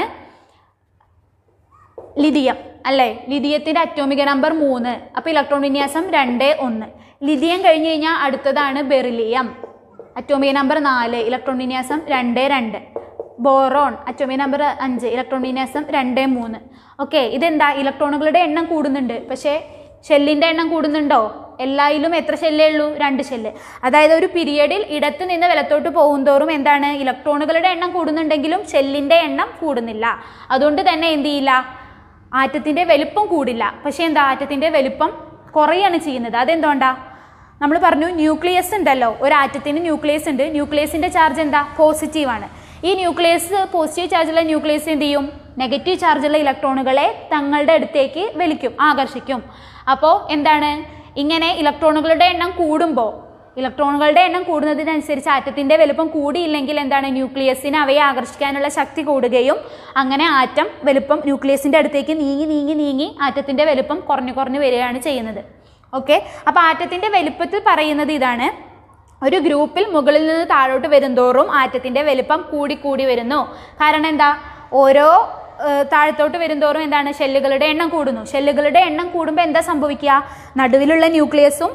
ലിഥിയം അല്ലേ ലിഥിയത്തിൻ്റെ അറ്റോമിക നമ്പർ മൂന്ന് അപ്പോൾ ഇലക്ട്രോൺ വിന്യാസം രണ്ട് ഒന്ന് ലിഥിയം കഴിഞ്ഞ് കഴിഞ്ഞാൽ അടുത്തതാണ് ബെറിലിയം അറ്റോമിക നമ്പർ നാല് ഇലക്ട്രോൺ വിന്യാസം രണ്ട് രണ്ട് ബോറോൺ അറ്റോമിക നമ്പർ അഞ്ച് ഇലക്ട്രോൺ വിന്യാസം രണ്ട് മൂന്ന് ഓക്കെ ഇതെന്താ ഇലക്ട്രോണുകളുടെ എണ്ണം കൂടുന്നുണ്ട് പക്ഷേ ഷെല്ലിൻ്റെ എണ്ണം കൂടുന്നുണ്ടോ എല്ലായിലും എത്ര ഷെല്ലേ ഉള്ളൂ രണ്ട് ഷെല്ല് അതായത് ഒരു പീരിയഡിൽ ഇടത്ത് നിന്ന് വലത്തോട്ട് പോകുന്തോറും എന്താണ് ഇലക്ട്രോണുകളുടെ എണ്ണം കൂടുന്നുണ്ടെങ്കിലും ഷെല്ലിൻ്റെ എണ്ണം കൂടുന്നില്ല അതുകൊണ്ട് തന്നെ എന്ത് ചെയ്യില്ല ആറ്റത്തിൻ്റെ വലുപ്പം കൂടില്ല പക്ഷേ എന്താ ആറ്റത്തിൻ്റെ വലുപ്പം കുറയാണ് ചെയ്യുന്നത് അതെന്തുകൊണ്ടാ നമ്മൾ പറഞ്ഞു ന്യൂക്ലിയസ് ഉണ്ടല്ലോ ഒരു ആറ്റത്തിന് ന്യൂക്ലിയസ് ഉണ്ട് ന്യൂക്ലിയസിൻ്റെ ചാർജ് എന്താ പോസിറ്റീവാണ് ഈ ന്യൂക്ലിയസ് പോസിറ്റീവ് ചാർജുള്ള ന്യൂക്ലിയസ് എന്ത് ചെയ്യും നെഗറ്റീവ് ചാർജുള്ള ഇലക്ട്രോണുകളെ തങ്ങളുടെ അടുത്തേക്ക് വലിക്കും ആകർഷിക്കും അപ്പോൾ എന്താണ് ഇങ്ങനെ ഇലക്ട്രോണുകളുടെ എണ്ണം കൂടുമ്പോൾ ഇലക്ട്രോണുകളുടെ എണ്ണം കൂടുന്നതിനനുസരിച്ച് ആറ്റത്തിൻ്റെ വലുപ്പം കൂടിയില്ലെങ്കിൽ എന്താണ് ന്യൂക്ലിയസിന് അവയെ ആകർഷിക്കാനുള്ള ശക്തി കൂടുകയും അങ്ങനെ ആറ്റം വലുപ്പം ന്യൂക്ലിയസിൻ്റെ അടുത്തേക്ക് നീങ്ങി നീങ്ങി നീങ്ങി ആറ്റത്തിൻ്റെ വലുപ്പം കുറഞ്ഞു കുറഞ്ഞു വരികയാണ് ചെയ്യുന്നത് ഓക്കെ അപ്പോൾ ആറ്റത്തിൻ്റെ വലുപ്പത്തിൽ പറയുന്നത് ഇതാണ് ഒരു ഗ്രൂപ്പിൽ മുകളിൽ നിന്ന് താഴോട്ട് വരുന്തോറും ആറ്റത്തിൻ്റെ വലുപ്പം കൂടി കൂടി വരുന്നു കാരണം എന്താ ഓരോ ഏഹ്, താഴത്തോട്ട് വരുന്തോറും എന്താണ് ഷെല്ലുകളുടെ എണ്ണം കൂടുന്നു ഷെല്ലുകളുടെ എണ്ണം കൂടുമ്പോൾ എന്താ സംഭവിക്കുക നടുവിലുള്ള ന്യൂക്ലിയസും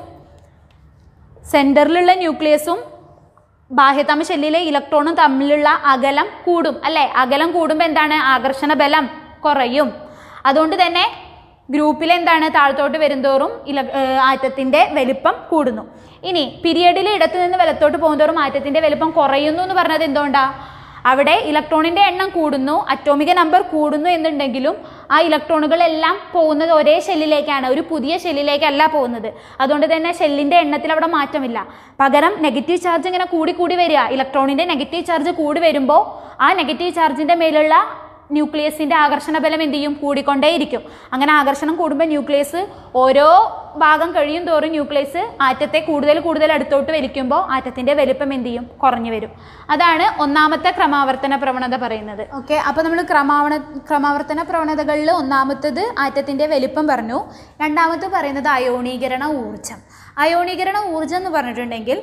സെൻറ്ററിലുള്ള ന്യൂക്ലിയസും ബാഹ്യതമ ഷെല്ലിലെ ഇലക്ട്രോണും തമ്മിലുള്ള അകലം കൂടും അല്ലേ അകലം കൂടുമ്പോൾ എന്താണ് ആകർഷണ ബലം കുറയും അതുകൊണ്ട് തന്നെ ഗ്രൂപ്പിൽ എന്താണ് താഴത്തോട്ട് വരുന്തോറും ഇല ഏഹ് ആറ്റത്തിൻ്റെ വലിപ്പം കൂടുന്നു ഇനി പീരിയഡിൽ ഇടത്തു നിന്ന് വലത്തോട്ട് പോകുന്തോറും ആറ്റത്തിൻ്റെ വലിപ്പം കുറയുന്നു എന്ന് പറഞ്ഞത് എന്തുകൊണ്ടാ അവിടെ ഇലക്ട്രോണിൻ്റെ എണ്ണം കൂടുന്നു അറ്റോമിക നമ്പർ കൂടുന്നു എന്നുണ്ടെങ്കിലും ആ ഇലക്ട്രോണുകളെല്ലാം പോകുന്നത് ഒരേ ഷെല്ലിലേക്കാണ് ഒരു പുതിയ ഷെല്ലിലേക്കല്ല പോകുന്നത് അതുകൊണ്ട് തന്നെ ഷെല്ലിൻ്റെ എണ്ണത്തിൽ അവിടെ മാറ്റമില്ല പകരം നെഗറ്റീവ് ചാർജ് ഇങ്ങനെ കൂടി കൂടി വരിക ഇലക്ട്രോണിൻ്റെ നെഗറ്റീവ് ചാർജ് കൂടി വരുമ്പോൾ ആ നെഗറ്റീവ് ചാർജിൻ്റെ മേലുള്ള ന്യൂക്ലിയസിൻ്റെ ആകർഷണ ബലം എന്ത് ചെയ്യും കൂടിക്കൊണ്ടേയിരിക്കും അങ്ങനെ ആകർഷണം കൂടുമ്പോൾ ന്യൂക്ലിയസ് ഓരോ ഭാഗം കഴിയും തോറും ന്യൂക്ലിയസ് ആറ്റത്തെ കൂടുതൽ കൂടുതൽ അടുത്തോട്ട് വലിക്കുമ്പോൾ ആറ്റത്തിൻ്റെ വലിപ്പം എന്ത് ചെയ്യും കുറഞ്ഞു വരും അതാണ് ഒന്നാമത്തെ ക്രമാവർത്തന പ്രവണത പറയുന്നത് ഓക്കെ അപ്പോൾ നമ്മൾ ക്രമാവണ ക്രമാവർത്തന പ്രവണതകളിൽ ഒന്നാമത്തത് ആറ്റത്തിൻ്റെ വലിപ്പം പറഞ്ഞു രണ്ടാമത് പറയുന്നത് അയോണീകരണ ഊർജം അയോണീകരണ ഊർജം എന്ന് പറഞ്ഞിട്ടുണ്ടെങ്കിൽ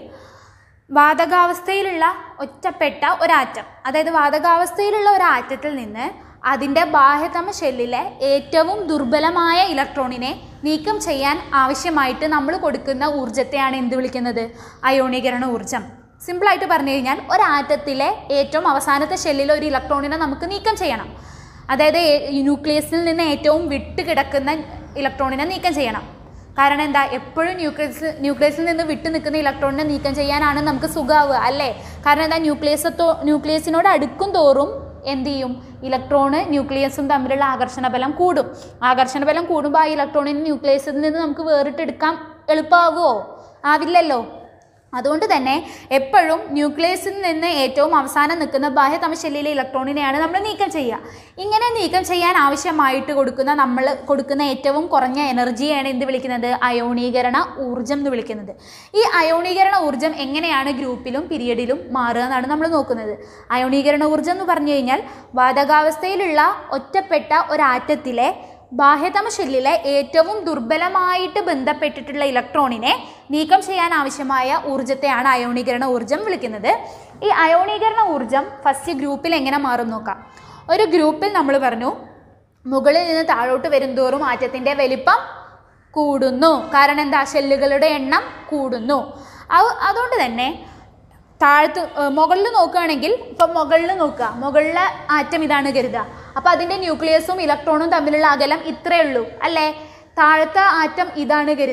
വാതകാവസ്ഥയിലുള്ള ഒറ്റപ്പെട്ട ഒരാറ്റം അതായത് വാതകാവസ്ഥയിലുള്ള ഒരു ആറ്റത്തിൽ നിന്ന് അതിൻ്റെ ബാഹ്യതമ ഷെല്ലിലെ ഏറ്റവും ദുർബലമായ ഇലക്ട്രോണിനെ നീക്കം ചെയ്യാൻ ആവശ്യമായിട്ട് നമ്മൾ കൊടുക്കുന്ന ഊർജത്തെയാണ് എന്ത് വിളിക്കുന്നത് അയോണീകരണ ഊർജം സിമ്പിളായിട്ട് പറഞ്ഞു കഴിഞ്ഞാൽ ഒരു ആറ്റത്തിലെ ഏറ്റവും അവസാനത്തെ ഷെല്ലിലെ ഒരു ഇലക്ട്രോണിനെ നമുക്ക് നീക്കം ചെയ്യണം അതായത് ന്യൂക്ലിയസിൽ നിന്ന് ഏറ്റവും വിട്ട് കിടക്കുന്ന ഇലക്ട്രോണിനെ നീക്കം ചെയ്യണം കാരണം എന്താ എപ്പോഴും ന്യൂക്ലിയസ് ന്യൂക്ലിയസിൽ നിന്ന് വിട്ടു നിൽക്കുന്ന ഇലക്ട്രോണിനെ നീക്കം ചെയ്യാനാണ് നമുക്ക് സുഖാവുക അല്ലേ കാരണം എന്താ ന്യൂക്ലിയസത്തോ ന്യൂക്ലിയസിനോട് അടുക്കും തോറും എന്ത് ചെയ്യും ഇലക്ട്രോണ് ന്യൂക്ലിയസും തമ്മിലുള്ള ആകർഷണ ബലം കൂടും ആകർഷണ ബലം കൂടുമ്പോൾ ആ ഇലക്ട്രോണിന് ന്യൂക്ലിയസിൽ നിന്ന് നമുക്ക് വേറിട്ടെടുക്കാൻ എളുപ്പമാവുമോ ആവില്ലല്ലോ അതുകൊണ്ട് തന്നെ എപ്പോഴും ന്യൂക്ലിയസിൽ നിന്ന് ഏറ്റവും അവസാനം നിൽക്കുന്ന ബാഹ്യതമശല്യയിലെ ഇലക്ട്രോണിനെയാണ് നമ്മൾ നീക്കം ചെയ്യുക ഇങ്ങനെ നീക്കം ചെയ്യാൻ ആവശ്യമായിട്ട് കൊടുക്കുന്ന നമ്മൾ കൊടുക്കുന്ന ഏറ്റവും കുറഞ്ഞ എനർജിയാണ് എന്ത് വിളിക്കുന്നത് അയോണീകരണ ഊർജം എന്ന് വിളിക്കുന്നത് ഈ അയോണീകരണ ഊർജം എങ്ങനെയാണ് ഗ്രൂപ്പിലും പീരിയഡിലും മാറുക എന്നാണ് നമ്മൾ നോക്കുന്നത് അയോണീകരണ ഊർജം എന്ന് പറഞ്ഞു കഴിഞ്ഞാൽ വാതകാവസ്ഥയിലുള്ള ഒറ്റപ്പെട്ട ഒരാറ്റത്തിലെ ബാഹ്യതമ ഷെല്ലിലെ ഏറ്റവും ദുർബലമായിട്ട് ബന്ധപ്പെട്ടിട്ടുള്ള ഇലക്ട്രോണിനെ നീക്കം ചെയ്യാൻ ആവശ്യമായ ഊർജത്തെയാണ് അയോണീകരണ ഊർജം വിളിക്കുന്നത് ഈ അയോണീകരണ ഊർജം ഫസ്റ്റ് ഗ്രൂപ്പിൽ എങ്ങനെ മാറും നോക്കാം ഒരു ഗ്രൂപ്പിൽ നമ്മൾ പറഞ്ഞു മുകളിൽ നിന്ന് താഴോട്ട് വരുംതോറും ആറ്റത്തിൻ്റെ വലിപ്പം കൂടുന്നു കാരണം എന്താ ഷെല്ലുകളുടെ എണ്ണം കൂടുന്നു അത് അതുകൊണ്ട് തന്നെ താഴത്ത് മുകളിൽ നോക്കുകയാണെങ്കിൽ ഇപ്പം മുകളിൽ നോക്കുക മുകളിലെ ആറ്റം ഇതാണ് കരുതുക അപ്പോൾ അതിൻ്റെ ന്യൂക്ലിയസും ഇലക്ട്രോണും തമ്മിലുള്ള അകലം ഇത്രയേ ഉള്ളൂ അല്ലേ താഴത്തെ ആറ്റം ഇതാണ് കരുതുക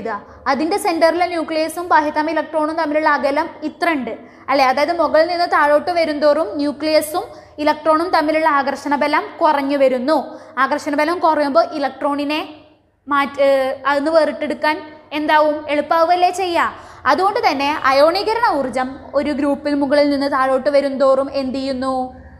അതിൻ്റെ സെൻറ്ററിലെ ന്യൂക്ലിയസും ബാഹ്യതമ ഇലക്ട്രോണും തമ്മിലുള്ള അകലം ഇത്ര ഉണ്ട് അല്ലേ അതായത് മുകളിൽ നിന്ന് താഴോട്ട് വരുന്തോറും ന്യൂക്ലിയസും ഇലക്ട്രോണും തമ്മിലുള്ള ആകർഷണ ബലം കുറഞ്ഞു വരുന്നു ആകർഷണ ബലം കുറയുമ്പോൾ ഇലക്ട്രോണിനെ മാറ്റി അതിന് വേറിട്ടെടുക്കാൻ എന്താവും എളുപ്പമാവുകയല്ലേ ചെയ്യുക അതുകൊണ്ട് തന്നെ അയോണീകരണ ഊർജം ഒരു ഗ്രൂപ്പിൽ മുകളിൽ നിന്ന് താഴോട്ട് വരുന്തോറും എന്ത് ചെയ്യുന്നു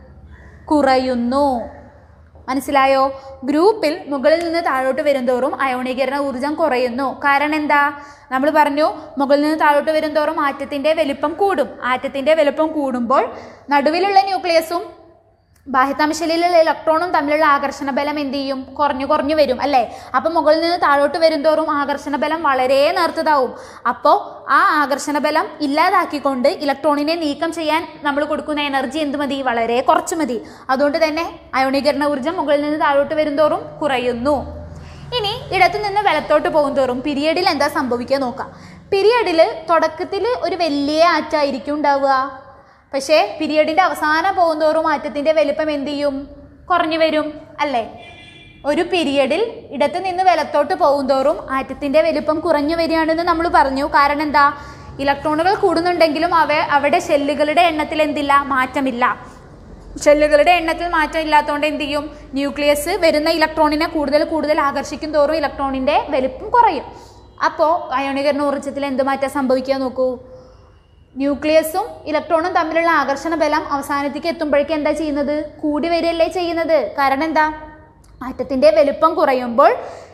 കുറയുന്നു മനസ്സിലായോ ഗ്രൂപ്പിൽ മുകളിൽ നിന്ന് താഴോട്ട് വരുന്തോറും അയോണീകരണ ഊർജം കുറയുന്നു കാരണം എന്താ നമ്മൾ പറഞ്ഞു മുകളിൽ നിന്ന് താഴോട്ട് വരുന്തോറും ആറ്റത്തിൻ്റെ വലിപ്പം കൂടും ആറ്റത്തിൻ്റെ വലിപ്പം കൂടുമ്പോൾ നടുവിലുള്ള ന്യൂക്ലിയസും ബാഹ്യതാംശയിലുള്ള ഇലക്ട്രോണും തമ്മിലുള്ള ആകർഷണ ബലം എന്ത് ചെയ്യും കുറഞ്ഞു കുറഞ്ഞു വരും അല്ലേ അപ്പം മുകളിൽ നിന്ന് താഴോട്ട് വരുന്തോറും ആകർഷണ ബലം വളരെ നേർത്തതാവും അപ്പോൾ ആ ആകർഷണ ബലം ഇല്ലാതാക്കിക്കൊണ്ട് ഇലക്ട്രോണിനെ നീക്കം ചെയ്യാൻ നമ്മൾ കൊടുക്കുന്ന എനർജി എന്ത് മതി വളരെ കുറച്ച് മതി അതുകൊണ്ട് തന്നെ അയോണീകരണ ഊർജ്ജം മുകളിൽ നിന്ന് താഴോട്ട് വരുന്തോറും കുറയുന്നു ഇനി ഇടത്തു നിന്ന് വലത്തോട്ട് പോകുന്തോറും പീരിയഡിൽ എന്താ സംഭവിക്കുക നോക്കാം പീരിയഡിൽ തുടക്കത്തിൽ ഒരു വലിയ ആറ്റായിരിക്കും ഉണ്ടാവുക പക്ഷേ പീരിയഡിൻ്റെ അവസാനം പോകുന്തോറും ആറ്റത്തിൻ്റെ വലിപ്പം എന്ത് ചെയ്യും കുറഞ്ഞു വരും അല്ലേ ഒരു പീരിയഡിൽ ഇടത്ത് നിന്ന് വലത്തോട്ട് പോകുന്തോറും ആറ്റത്തിൻ്റെ വലിപ്പം കുറഞ്ഞു വരികയാണെന്ന് നമ്മൾ പറഞ്ഞു കാരണം എന്താ ഇലക്ട്രോണുകൾ കൂടുന്നുണ്ടെങ്കിലും അവ അവിടെ ഷെല്ലുകളുടെ എണ്ണത്തിൽ എന്തില്ല മാറ്റമില്ല ഷെല്ലുകളുടെ എണ്ണത്തിൽ മാറ്റം ഇല്ലാത്തതുകൊണ്ട് എന്ത് ചെയ്യും ന്യൂക്ലിയസ് വരുന്ന ഇലക്ട്രോണിനെ കൂടുതൽ കൂടുതൽ ആകർഷിക്കും തോറും ഇലക്ട്രോണിൻ്റെ വലിപ്പം കുറയും അപ്പോൾ അയോണീകരണ ഊർജ്ജത്തിൽ എന്ത് മാറ്റം സംഭവിക്കുക നോക്കൂ ന്യൂക്ലിയസും ഇലക്ട്രോണും തമ്മിലുള്ള ആകർഷണ ബലം അവസാനത്തേക്ക് എത്തുമ്പോഴേക്കും എന്താ ചെയ്യുന്നത് കൂടി വരികയല്ലേ ചെയ്യുന്നത് കാരണം എന്താ ആറ്റത്തിൻ്റെ വലുപ്പം കുറയുമ്പോൾ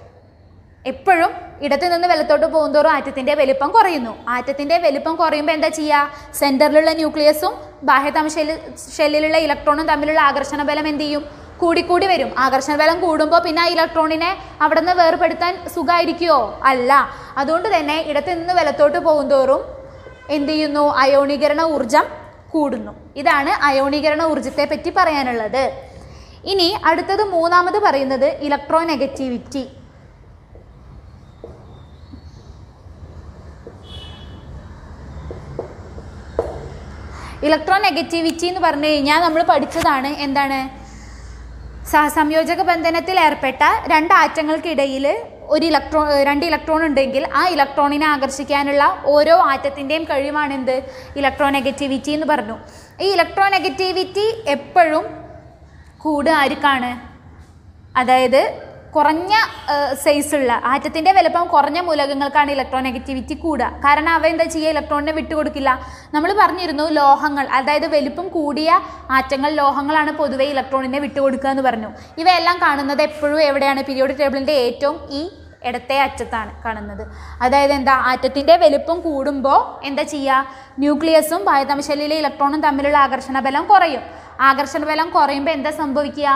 എപ്പോഴും ഇടത്തു നിന്ന് വലത്തോട്ട് പോകുന്തോറും ആറ്റത്തിൻ്റെ വലിപ്പം കുറയുന്നു ആറ്റത്തിൻ്റെ വലിപ്പം കുറയുമ്പോൾ എന്താ ചെയ്യുക സെൻറ്ററിലുള്ള ന്യൂക്ലിയസും ബാഹ്യതമ ഷെല്ല് ഷെല്ലിലുള്ള ഇലക്ട്രോണും തമ്മിലുള്ള ആകർഷണ ബലം എന്ത് ചെയ്യും കൂടിക്കൂടി വരും ആകർഷണ ബലം കൂടുമ്പോൾ പിന്നെ ആ ഇലക്ട്രോണിനെ അവിടെ നിന്ന് വേർപെടുത്താൻ സുഖമായിരിക്കുമോ അല്ല അതുകൊണ്ട് തന്നെ ഇടത്തു നിന്ന് വലത്തോട്ട് പോകുന്തോറും എന്ത് ചെയ്യുന്നു അയോണീകരണ ഊർജം കൂടുന്നു ഇതാണ് അയോണീകരണ ഊർജത്തെ പറ്റി പറയാനുള്ളത് ഇനി അടുത്തത് മൂന്നാമത് പറയുന്നത് ഇലക്ട്രോ നെഗറ്റിവിറ്റി ഇലക്ട്രോ നെഗറ്റിവിറ്റി എന്ന് പറഞ്ഞു കഴിഞ്ഞാൽ നമ്മൾ പഠിച്ചതാണ് എന്താണ് സഹസംയോജക ബന്ധനത്തിൽ ഏർപ്പെട്ട രണ്ട് ആറ്റങ്ങൾക്കിടയിൽ ഒരു ഇലക്ട്രോൺ രണ്ട് ഇലക്ട്രോൺ ഉണ്ടെങ്കിൽ ആ ഇലക്ട്രോണിനെ ആകർഷിക്കാനുള്ള ഓരോ ആറ്റത്തിൻ്റെയും കഴിവാണ് എന്ത് ഇലക്ട്രോ നെഗറ്റിവിറ്റി എന്ന് പറഞ്ഞു ഈ ഇലക്ട്രോ നെഗറ്റിവിറ്റി എപ്പോഴും കൂടുക ആർക്കാണ് അതായത് കുറഞ്ഞ സൈസുള്ള ആറ്റത്തിൻ്റെ വലുപ്പം കുറഞ്ഞ മൂലകങ്ങൾക്കാണ് ഇലക്ട്രോ നെഗറ്റിവിറ്റി കൂടുക കാരണം അവ എന്താ ചെയ്യുക ഇലക്ട്രോണിനെ വിട്ടുകൊടുക്കില്ല നമ്മൾ പറഞ്ഞിരുന്നു ലോഹങ്ങൾ അതായത് വലുപ്പം കൂടിയ ആറ്റങ്ങൾ ലോഹങ്ങളാണ് പൊതുവെ ഇലക്ട്രോണിനെ വിട്ടുകൊടുക്കുക എന്ന് പറഞ്ഞു ഇവയെല്ലാം കാണുന്നത് എപ്പോഴും എവിടെയാണ് പീരിയോഡിക് ടേബിളിൻ്റെ ഏറ്റവും ഈ ഇടത്തെ അറ്റത്താണ് കാണുന്നത് അതായത് എന്താ ആറ്റത്തിൻ്റെ വലുപ്പം കൂടുമ്പോൾ എന്താ ചെയ്യുക ന്യൂക്ലിയസും ബാഹ്യതമശല്യയിലെ ഇലക്ട്രോണും തമ്മിലുള്ള ആകർഷണ ബലം കുറയും ആകർഷണ ബലം കുറയുമ്പോൾ എന്താ സംഭവിക്കുക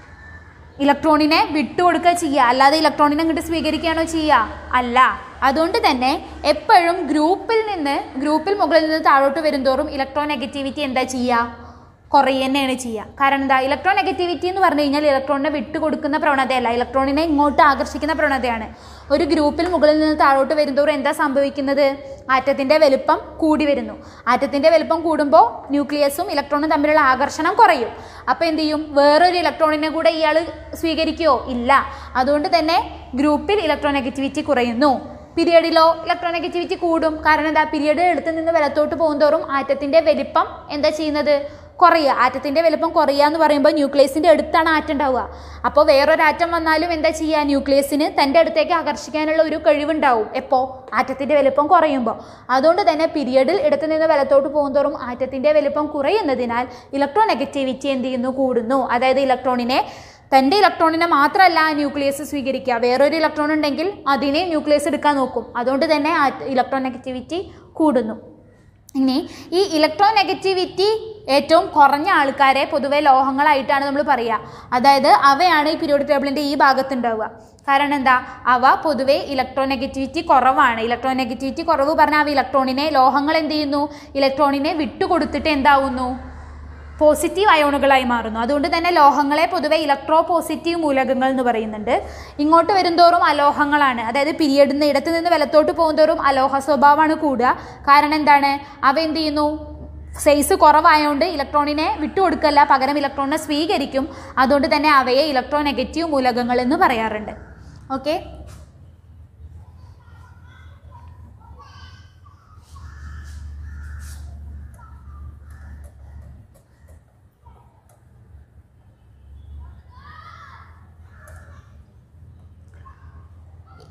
ഇലക്ട്രോണിനെ വിട്ടുകൊടുക്കുക ചെയ്യുക അല്ലാതെ ഇലക്ട്രോണിനെ അങ്ങോട്ട് സ്വീകരിക്കുകയാണോ ചെയ്യുക അല്ല അതുകൊണ്ട് തന്നെ എപ്പോഴും ഗ്രൂപ്പിൽ നിന്ന് ഗ്രൂപ്പിൽ മുകളിൽ നിന്ന് താഴോട്ട് വരുന്തോറും ഇലക്ട്രോ നെഗറ്റിവിറ്റി എന്താ ചെയ്യുക കുറയുക തന്നെയാണ് ചെയ്യുക കാരണം എന്താ ഇലക്ട്രോ നെഗറ്റിവിറ്റി എന്ന് പറഞ്ഞു കഴിഞ്ഞാൽ ഇലക്ട്രോണിനെ വിട്ടുകൊടുക്കുന്ന പ്രവണതയല്ല ഇലക്ട്രോണിനെ ഇങ്ങോട്ട് ആകർഷിക്കുന്ന പ്രവണതയാണ് ഒരു ഗ്രൂപ്പിൽ മുകളിൽ നിന്ന് താഴോട്ട് വരുന്തോറും എന്താ സംഭവിക്കുന്നത് ആറ്റത്തിൻ്റെ വലുപ്പം കൂടി വരുന്നു ആറ്റത്തിൻ്റെ വലുപ്പം കൂടുമ്പോൾ ന്യൂക്ലിയസും ഇലക്ട്രോണും തമ്മിലുള്ള ആകർഷണം കുറയും അപ്പോൾ എന്ത് ചെയ്യും വേറൊരു ഇലക്ട്രോണിനെ കൂടെ ഇയാൾ സ്വീകരിക്കുമോ ഇല്ല അതുകൊണ്ട് തന്നെ ഗ്രൂപ്പിൽ ഇലക്ട്രോ നെഗറ്റിവിറ്റി കുറയുന്നു പീരിയഡിലോ ഇലക്ട്രോ നെഗറ്റിവിറ്റി കൂടും കാരണം എന്താ പീരിയഡ് എടുത്ത് നിന്ന് വലത്തോട്ട് പോകുന്തോറും ആറ്റത്തിൻ്റെ വലിപ്പം എന്താ ചെയ്യുന്നത് കുറയുക ആറ്റത്തിൻ്റെ വലുപ്പം കുറയുക എന്ന് പറയുമ്പോൾ ന്യൂക്ലിയസിൻ്റെ അടുത്താണ് ആറ്റം ഉണ്ടാവുക അപ്പോൾ വേറൊരു ആറ്റം വന്നാലും എന്താ ചെയ്യുക ന്യൂക്ലിയസിന് തൻ്റെ അടുത്തേക്ക് ആകർഷിക്കാനുള്ള ഒരു കഴിവുണ്ടാവും എപ്പോൾ ആറ്റത്തിൻ്റെ വലുപ്പം കുറയുമ്പോൾ അതുകൊണ്ട് തന്നെ പീരിയഡിൽ ഇടത്തു നിന്ന് വലത്തോട്ട് പോകുന്തോറും ആറ്റത്തിൻ്റെ വലുപ്പം കുറയുന്നതിനാൽ ഇലക്ട്രോ നെഗറ്റിവിറ്റി എന്ത് ചെയ്യുന്നു കൂടുന്നു അതായത് ഇലക്ട്രോണിനെ തൻ്റെ ഇലക്ട്രോണിനെ മാത്രമല്ല ന്യൂക്ലിയസ് സ്വീകരിക്കുക വേറൊരു ഇലക്ട്രോൺ ഉണ്ടെങ്കിൽ അതിനെ ന്യൂക്ലിയസ് എടുക്കാൻ നോക്കും അതുകൊണ്ട് തന്നെ ഇലക്ട്രോ നെഗറ്റിവിറ്റി കൂടുന്നു ഇനി ഈ ഇലക്ട്രോ നെഗറ്റിവിറ്റി ഏറ്റവും കുറഞ്ഞ ആൾക്കാരെ പൊതുവെ ലോഹങ്ങളായിട്ടാണ് നമ്മൾ പറയുക അതായത് അവയാണ് ഈ പീരിയോഡിക് ടേബിളിൻ്റെ ഈ ഭാഗത്തുണ്ടാവുക കാരണം എന്താ അവ പൊതുവെ ഇലക്ട്രോ നെഗറ്റിവിറ്റി കുറവാണ് ഇലക്ട്രോ നെഗറ്റിവിറ്റി കുറവ് പറഞ്ഞാൽ അവ ഇലക്ട്രോണിനെ ലോഹങ്ങൾ എന്ത് ചെയ്യുന്നു ഇലക്ട്രോണിനെ വിട്ടുകൊടുത്തിട്ട് എന്താവുന്നു പോസിറ്റീവ് അയോണുകളായി മാറുന്നു അതുകൊണ്ട് തന്നെ ലോഹങ്ങളെ പൊതുവെ ഇലക്ട്രോ പോസിറ്റീവ് മൂലകങ്ങൾ എന്ന് പറയുന്നുണ്ട് ഇങ്ങോട്ട് വരുന്തോറും അലോഹങ്ങളാണ് അതായത് പീരിയഡിൽ നിന്ന് ഇടത്ത് നിന്ന് വലത്തോട്ട് പോകുന്തോറും അലോഹ സ്വഭാവമാണ് കൂടുക കാരണം എന്താണ് അവ എന്ത് ചെയ്യുന്നു സൈസ് കുറവായതുകൊണ്ട് ഇലക്ട്രോണിനെ വിട്ടുകൊടുക്കല്ല പകരം ഇലക്ട്രോണിനെ സ്വീകരിക്കും അതുകൊണ്ട് തന്നെ അവയെ ഇലക്ട്രോ നെഗറ്റീവ് മൂലകങ്ങൾ എന്ന് പറയാറുണ്ട് ഓക്കെ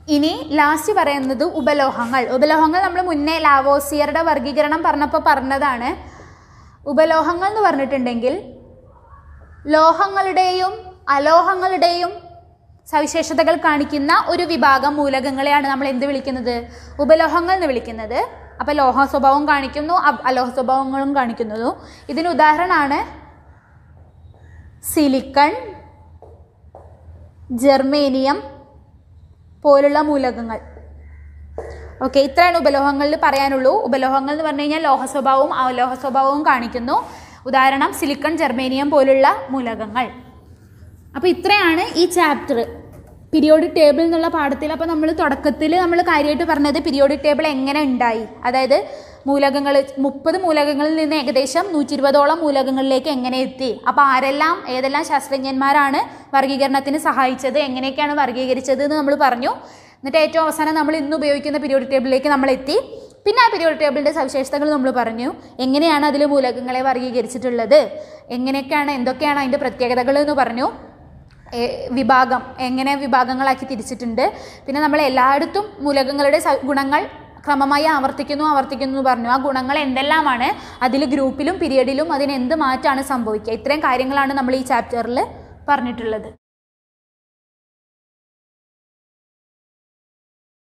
ഇനി ലാസ്റ്റ് പറയുന്നത് ഉപലോഹങ്ങൾ ഉപലോഹങ്ങൾ നമ്മൾ മുന്നേ ലാവോസിയറുടെ വർഗീകരണം പറഞ്ഞപ്പോൾ പറഞ്ഞതാണ് ഉപലോഹങ്ങൾ എന്ന് പറഞ്ഞിട്ടുണ്ടെങ്കിൽ ലോഹങ്ങളുടെയും അലോഹങ്ങളുടെയും സവിശേഷതകൾ കാണിക്കുന്ന ഒരു വിഭാഗം മൂലകങ്ങളെയാണ് നമ്മൾ എന്ത് വിളിക്കുന്നത് ഉപലോഹങ്ങൾ എന്ന് വിളിക്കുന്നത് അപ്പോൾ ലോഹ സ്വഭാവം കാണിക്കുന്നു അ- അലോഹ സ്വഭാവങ്ങളും കാണിക്കുന്നു ഇതിന് ഉദാഹരണമാണ് സിലിക്കൺ ജെർമേനിയം പോലുള്ള മൂലകങ്ങൾ ഓക്കെ ഇത്രയാണ് ഉപലോഹങ്ങളിൽ പറയാനുള്ളൂ ഉപലോഹങ്ങൾ എന്ന് പറഞ്ഞു കഴിഞ്ഞാൽ ലോഹ സ്വഭാവവും അലോഹ സ്വഭാവവും കാണിക്കുന്നു ഉദാഹരണം സിലിക്കൺ ജെർമേനിയം പോലുള്ള മൂലകങ്ങൾ അപ്പോൾ ഇത്രയാണ് ഈ ചാപ്റ്റർ പീരിയോഡിക് ടേബിൾ എന്നുള്ള പാഠത്തിൽ അപ്പോൾ നമ്മൾ തുടക്കത്തിൽ നമ്മൾ കാര്യമായിട്ട് പറഞ്ഞത് പീരിയോഡിക് ടേബിൾ എങ്ങനെ ഉണ്ടായി അതായത് മൂലകങ്ങൾ മുപ്പത് മൂലകങ്ങളിൽ നിന്ന് ഏകദേശം നൂറ്റി ഇരുപതോളം മൂലകങ്ങളിലേക്ക് എങ്ങനെ എത്തി അപ്പോൾ ആരെല്ലാം ഏതെല്ലാം ശാസ്ത്രജ്ഞന്മാരാണ് വർഗീകരണത്തിന് സഹായിച്ചത് എങ്ങനെയൊക്കെയാണ് വർഗീകരിച്ചത് എന്ന് നമ്മൾ പറഞ്ഞു എന്നിട്ട് ഏറ്റവും അവസാനം നമ്മൾ ഇന്ന് ഉപയോഗിക്കുന്ന പീരിയോഡിക് ടേബിളിലേക്ക് നമ്മൾ എത്തി പിന്നെ ആ പീരിയോഡിക് ടേബിളിൻ്റെ സവിശേഷതകൾ നമ്മൾ പറഞ്ഞു എങ്ങനെയാണ് അതിൽ മൂലകങ്ങളെ വർഗീകരിച്ചിട്ടുള്ളത് എങ്ങനെയൊക്കെയാണ് എന്തൊക്കെയാണ് അതിൻ്റെ പ്രത്യേകതകൾ എന്ന് പറഞ്ഞു ഏ- വിഭാഗം എങ്ങനെ വിഭാഗങ്ങളാക്കി തിരിച്ചിട്ടുണ്ട് പിന്നെ നമ്മൾ എല്ലായിടത്തും മൂലകങ്ങളുടെ സ- ഗുണങ്ങൾ ക്രമമായി ആവർത്തിക്കുന്നു ആവർത്തിക്കുന്നു എന്ന് പറഞ്ഞു ആ ഗുണങ്ങൾ എന്തെല്ലാമാണ് അതിൽ ഗ്രൂപ്പിലും പീരിയഡിലും അതിന് എന്ത് മാറ്റമാണ് സംഭവിക്കുക ഇത്രയും കാര്യങ്ങളാണ് നമ്മൾ ഈ ചാപ്റ്ററിൽ പറഞ്ഞിട്ടുള്ളത്